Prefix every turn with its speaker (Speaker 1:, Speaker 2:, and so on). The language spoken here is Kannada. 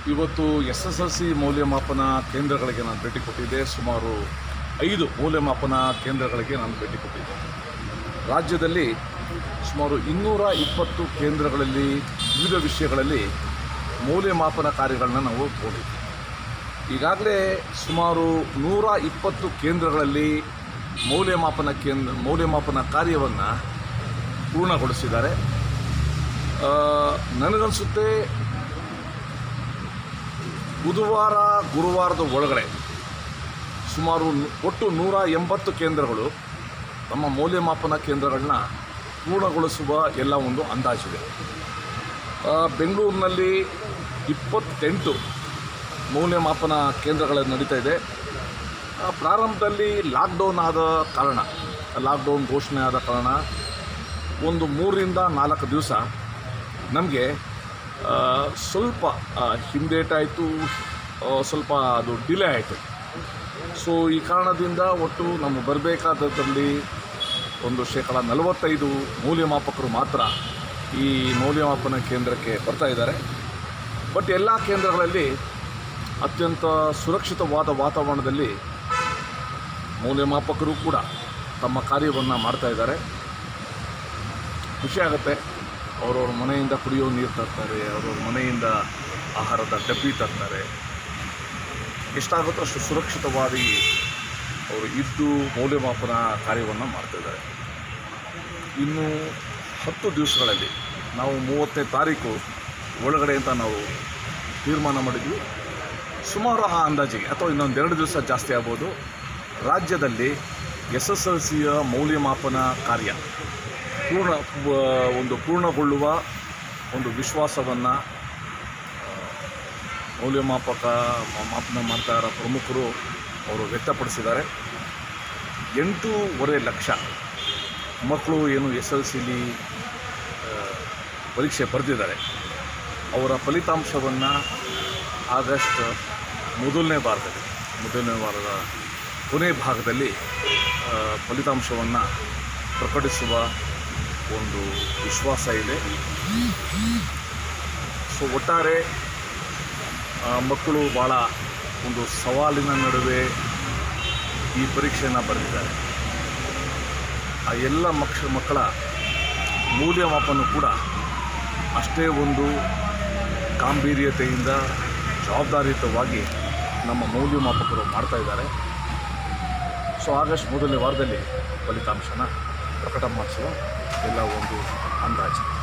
Speaker 1: ಇವತ್ತು ಎಸ್ ಎಸ್ ಎಲ್ ಸಿ ಮೌಲ್ಯಮಾಪನ ಕೇಂದ್ರಗಳಿಗೆ ನಾನು ಭೇಟಿ ಕೊಟ್ಟಿದ್ದೆ ಸುಮಾರು ಐದು ಮೌಲ್ಯಮಾಪನ ಕೇಂದ್ರಗಳಿಗೆ ನಾನು ಭೇಟಿ ಕೊಟ್ಟಿದ್ದೆ ರಾಜ್ಯದಲ್ಲಿ ಸುಮಾರು ಇನ್ನೂರ ಇಪ್ಪತ್ತು ಕೇಂದ್ರಗಳಲ್ಲಿ ವಿವಿಧ ವಿಷಯಗಳಲ್ಲಿ ಮೌಲ್ಯಮಾಪನ ಕಾರ್ಯಗಳನ್ನ ನಾವು ನೋಡಿದ್ವಿ ಈಗಾಗಲೇ ಸುಮಾರು ನೂರ ಇಪ್ಪತ್ತು ಕೇಂದ್ರಗಳಲ್ಲಿ ಮೌಲ್ಯಮಾಪನ ಕೇಂದ್ರ ಮೌಲ್ಯಮಾಪನ ಕಾರ್ಯವನ್ನು ಪೂರ್ಣಗೊಳಿಸಿದ್ದಾರೆ ಆ, ನನಗನ್ಸುತ್ತೆ ಬುಧವಾರ ಗುರುವಾರದ ಒಳಗಡೆ ಸುಮಾರು ನು- ಒಟ್ಟು ನೂರ ಎಂಬತ್ತು ಕೇಂದ್ರಗಳು ತಮ್ಮ ಮೌಲ್ಯಮಾಪನ ಕೇಂದ್ರಗಳನ್ನ ಪೂರ್ಣಗೊಳಿಸುವ ಎಲ್ಲ ಒಂದು ಅಂದಾಜಿದೆ ಆ, ಬೆಂಗಳೂರಿನಲ್ಲಿ ಇಪ್ಪತ್ತೆಂಟು ಮೌಲ್ಯಮಾಪನ ಕೇಂದ್ರಗಳು ನಡೀತಾ ಇದೆ ಆ, ಪ್ರಾರಂಭದಲ್ಲಿ ಲಾಕ್ಡೌನ್ ಆದ ಕಾರಣ ಲಾಕ್ಡೌನ್ ಘೋಷಣೆ ಆದ ಕಾರಣ ಒಂದು ಮೂರರಿಂದ ನಾಲ್ಕು ದಿವಸ ನಮಗೆ ಸ್ವಲ್ಪ ಆ, ಹಿಂದೇಟಾಯಿತು ಆ, ಸ್ವಲ್ಪ ಅದು ಡಿಲೇ ಆಯಿತು ಸೊ ಈ ಕಾರಣದಿಂದ ಒಟ್ಟು ನಮ್ಮ ಬರಬೇಕಾದದ್ರಲ್ಲಿ ಒಂದು ಶೇಕಡ ನಲವತ್ತೈದು ಮೌಲ್ಯಮಾಪಕರು ಮಾತ್ರ ಈ ಮೌಲ್ಯಮಾಪನ ಕೇಂದ್ರಕ್ಕೆ ಬರ್ತಾ ಇದ್ದಾರೆ ಬಟ್ ಎಲ್ಲ ಕೇಂದ್ರಗಳಲ್ಲಿ ಅತ್ಯಂತ ಸುರಕ್ಷಿತವಾದ ವಾತಾವರಣದಲ್ಲಿ ಮೌಲ್ಯಮಾಪಕರು ಕೂಡ ತಮ್ಮ ಕಾರ್ಯವನ್ನು ಮಾಡ್ತಾ ಇದ್ದಾರೆ ಖುಷಿ ಆಗುತ್ತೆ ಅವ್ರವ್ರ ಮನೆಯಿಂದ ಕುಡಿಯೋ ನೀರು ತರ್ತಾರೆ ಅವ್ರವ್ರ ಮನೆಯಿಂದ ಆಹಾರದ ಡಬ್ಬಿ ತರ್ತಾರೆ ಎಷ್ಟಾಗುತ್ತೋ ಅಷ್ಟು ಸುರಕ್ಷಿತವಾಗಿ ಅವರು ಇದ್ದು ಮೌಲ್ಯಮಾಪನ ಕಾರ್ಯವನ್ನು ಮಾಡ್ತಿದ್ದಾರೆ ಇನ್ನು ಹತ್ತು ದಿವಸಗಳಲ್ಲಿ ನಾವು ಮೂವತ್ತನೇ ತಾರೀಕು ಒಳಗಡೆ ಅಂತ ನಾವು ತೀರ್ಮಾನ ಮಾಡಿದ್ವಿ ಸುಮಾರು ಆ ಅಂದಾಜಿಗೆ ಅಥವಾ ಇನ್ನೊಂದೆರಡು ದಿವಸ ಜಾಸ್ತಿ ಆಗ್ಬೋದು ರಾಜ್ಯದಲ್ಲಿ ಎಸ್ ಎಸ್ ಎಲ್ ಸಿಯ ಮೌಲ್ಯಮಾಪನ ಕಾರ್ಯ ಪೂರ್ಣ ವ- ಒಂದು ಪೂರ್ಣಗೊಳ್ಳುವ ಒಂದು ವಿಶ್ವಾಸವನ್ನು ಮೌಲ್ಯಮಾಪಕ ಮ- ಮಾಪನ ಮಾಡ್ತಾ ಇರೋ ಪ್ರಮುಖರು ಅವರು ವ್ಯಕ್ತಪಡಿಸಿದ್ದಾರೆ ಎಂಟೂವರೆ ಲಕ್ಷ ಮಕ್ಕಳು ಏನು ಎಸ್ ಎಲ್ ಸಿಲಿ ಪರೀಕ್ಷೆ ಬರೆದಿದ್ದಾರೆ ಅವರ ಫಲಿತಾಂಶವನ್ನು ಆಗಸ್ಟ್ ಮೊದಲನೇ ವಾರದಲ್ಲಿ ಮೊದಲನೇ ವಾರದ ಕೊನೆ ಭಾಗದಲ್ಲಿ ಫಲಿತಾಂಶವನ್ನು ಪ್ರಕಟಿಸುವ ಒಂದು ವಿಶ್ವಾಸ ಇದೆ ಸೊ ಒಟ್ಟಾರೆ ಆ, ಮಕ್ಕಳು ಭಾಳ ಒಂದು ಸವಾಲಿನ ನಡುವೆ ಈ ಪರೀಕ್ಷೆಯನ್ನು ಬರೆದಿದ್ದಾರೆ ಆ ಎಲ್ಲ ಮಕ್ಷ ಮಕ್ಕಳ ಮೌಲ್ಯಮಾಪನ ಕೂಡ ಅಷ್ಟೇ ಒಂದು ಗಾಂಭೀರ್ಯತೆಯಿಂದ ಜವಾಬ್ದಾರಿಯುತವಾಗಿ ನಮ್ಮ ಮೌಲ್ಯಮಾಪಕರು ಮಾಡ್ತಾ ಇದ್ದಾರೆ ಸೊ ಆಗಸ್ಟ್ ಮೊದಲನೇ ವಾರದಲ್ಲಿ ಫಲಿತಾಂಶನ ಪ್ರಕಟ ಮಾಡಿಸುವ ಎಲ್ಲ ಒಂದು ಅಂದಾಜು